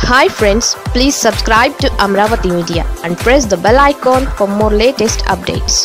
hi friends please subscribe to Amaravati media and press the bell icon for more latest updates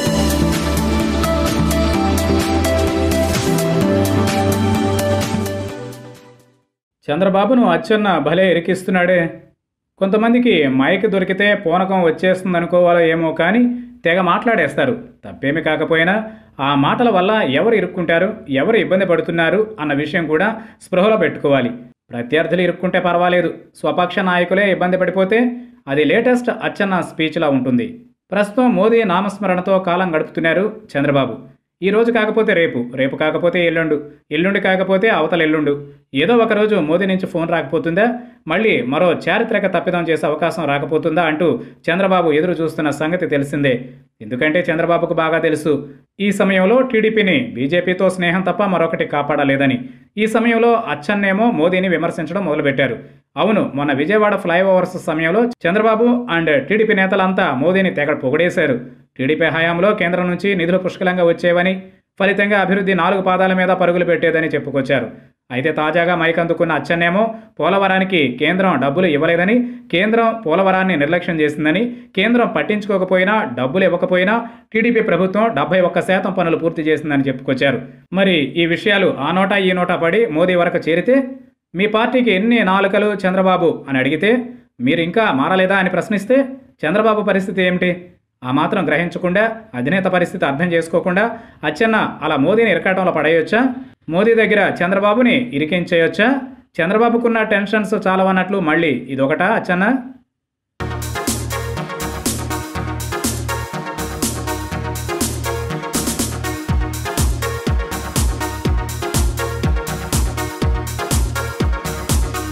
చంద్రబాబును అచ్చెన్న భలే ఇరికిస్తున్నాడే కొంతమందికి mic దొరికితే పూనకం వచ్చేస్తుంది అనుకోవాలో ఏమో కానీ తెగ మాట్లాడేస్తారు తప్పేమి కాకపోయినా ఆ మాటల వల్ల ఎవరు ఇరుక్కుంటారు ఎవరు ఇబ్బంది పడుతున్నారు అన్న విషయం కూడా స్పృహలో పెట్టుకోవాలి ప్రత్యర్థులు ఇరుక్కుంటే పర్వాలేదు స్వపక్ష నాయకులే ఇబ్బంది పడిపోతే అది లేటెస్ట్ అచ్చెన్న స్పీచ్లా ఉంటుంది ప్రస్తుతం మోదీ నామస్మరణతో కాలం గడుపుతున్నారు చంద్రబాబు ఈ రోజు కాకపోతే రేపు రేపు కాకపోతే ఎల్లుండు ఎల్లుండి కాకపోతే అవతల ఎల్లుండు ఏదో ఒక రోజు మోదీ నుంచి ఫోన్ రాకపోతుందా మళ్ళీ మరో చారిత్రక తప్పిదం చేసే అవకాశం రాకపోతుందా అంటూ చంద్రబాబు ఎదురు చూస్తున్న సంగతి తెలిసిందే ఎందుకంటే చంద్రబాబుకు బాగా తెలుసు ఈ సమయంలో టీడీపీని బీజేపీతో స్నేహం తప్ప మరొకటి కాపాడలేదని ఈ సమయంలో అచ్చన్నేమో మోదీని విమర్శించడం మొదలుపెట్టారు అవును మొన్న విజయవాడ ఫ్లైఓవర్స్ సమయంలో చంద్రబాబు అండ్ టీడీపీ నేతలంతా మోదీని తెగ పొగిడేశారు టీడీపీ హయాంలో కేంద్రం నుంచి నిధులు పుష్కలంగా వచ్చేవని ఫలితంగా అభివృద్ధి నాలుగు పాదాల మీద పరుగులు పెట్టేదని చెప్పుకొచ్చారు అయితే తాజాగా మైక్ అందుకున్న అచ్చెన్నేమో పోలవరానికి కేంద్రం డబ్బులు ఇవ్వలేదని కేంద్రం పోలవరాన్ని నిర్లక్ష్యం చేసిందని కేంద్రం పట్టించుకోకపోయినా డబ్బులు ఇవ్వకపోయినా టీడీపీ ప్రభుత్వం డెబ్బై ఒక్క శాతం పనులు పూర్తి చేసిందని చెప్పుకొచ్చారు మరి ఈ విషయాలు ఆ నోటా ఈ నోటా పడి మోదీ వరకు చేరితే మీ పార్టీకి ఎన్ని నాలుకలు చంద్రబాబు అని అడిగితే మీరు ఇంకా మారలేదా అని ప్రశ్నిస్తే చంద్రబాబు పరిస్థితి ఏమిటి ఆ మాత్రం గ్రహించకుండా అధినేత పరిస్థితి అర్థం చేసుకోకుండా అచ్చెన్న అలా మోదీని ఇరకాటంలో పడేయొచ్చా మోదీ దగ్గర చంద్రబాబుని ఇరికించేయొచ్చా చంద్రబాబుకున్న టెన్షన్స్ చాలవన్నట్లు మళ్ళీ ఇదొకటా అచ్చెన్న